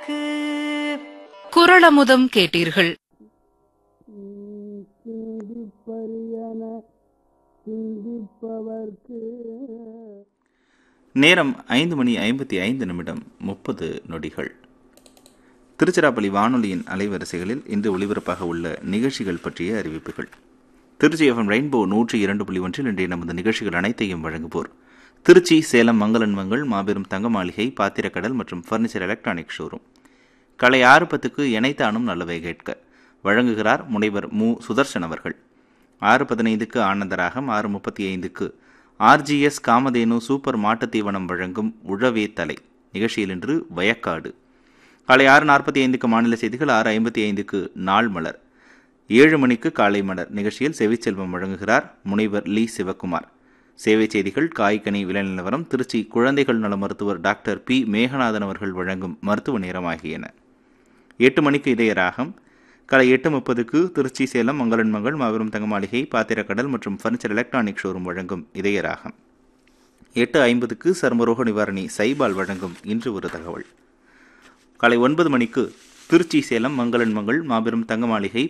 குரளமுதம் கேட்டீர்கள் சிந்திப்பரியன சிந்திப்பவர்க்கு நேரம் ஐந்து மணி ஐம்பத்தி ஐந்து நிமிடம் முப்பது நொடிகள் திருச்சிராப்பள்ளி வானொலியின் அலைவரிசைகளில் இன்று ஒளிபரப்பாக உள்ள நிகழ்ச்சிகள் பற்றிய அறிவிப்புகள் திருச்சி எஃப்எம் ரெயின்போ நூற்றி இரண்டு புள்ளி ஒன்றில் இன்றைய நமது நிகழ்ச்சிகள் அனைத்தையும் வழங்குவோர் திருச்சி சேலம் மங்களன்மங்கள் மாபெரும் தங்க மாளிகை பாத்திரக்கடல் மற்றும் ஃபர்னிச்சர் எலக்ட்ரானிக் ஷோரூம் கலை ஆறு பத்துக்கு இணைத்தானும் நல்லவை கேட்க வழங்குகிறார் முனைவர் மு சுதர்சன் அவர்கள் ஆறு பதினைந்துக்கு ஆனந்தராகம் ஆறு முப்பத்தி ஐந்துக்கு ஆர்ஜிஎஸ் காமதேனு சூப்பர் மாட்டுத் தீவனம் வழங்கும் உழவே தலை நிகழ்ச்சியில் இன்று வயக்காடு காலை ஆறு நாற்பத்தி ஐந்துக்கு மாநில செய்திகள் ஆறு ஐம்பத்தி ஐந்துக்கு நாள் மலர் ஏழு மணிக்கு காலை மலர் நிகழ்ச்சியில் செவிச்செல்வம் வழங்குகிறார் முனைவர் லீ சிவக்குமார் சேவை செய்திகள் காய்கனி விலை நிலவரம் திருச்சி குழந்தைகள் நல மருத்துவர் டாக்டர் பி மேகநாதன் அவர்கள் வழங்கும் மருத்துவ நேரம் ஆகியன எட்டு மணிக்கு இதய ராகம் காலை எட்டு முப்பதுக்கு திருச்சி சேலம் மங்களன் மங்கள் மாபெரும் தங்க மாளிகை பாத்திரக்கடல் மற்றும் ஃபர்னிச்சர் எலக்ட்ரானிக் ஷோரூம் வழங்கும் இதய ராகம் எட்டு ஐம்பதுக்கு சர்மரோக நிவாரணி சைபால் வழங்கும் இன்று ஒரு தகவல் காலை ஒன்பது மணிக்கு திருச்சி சேலம் மங்களன் மங்கள் மாபெரும் தங்க மாளிகை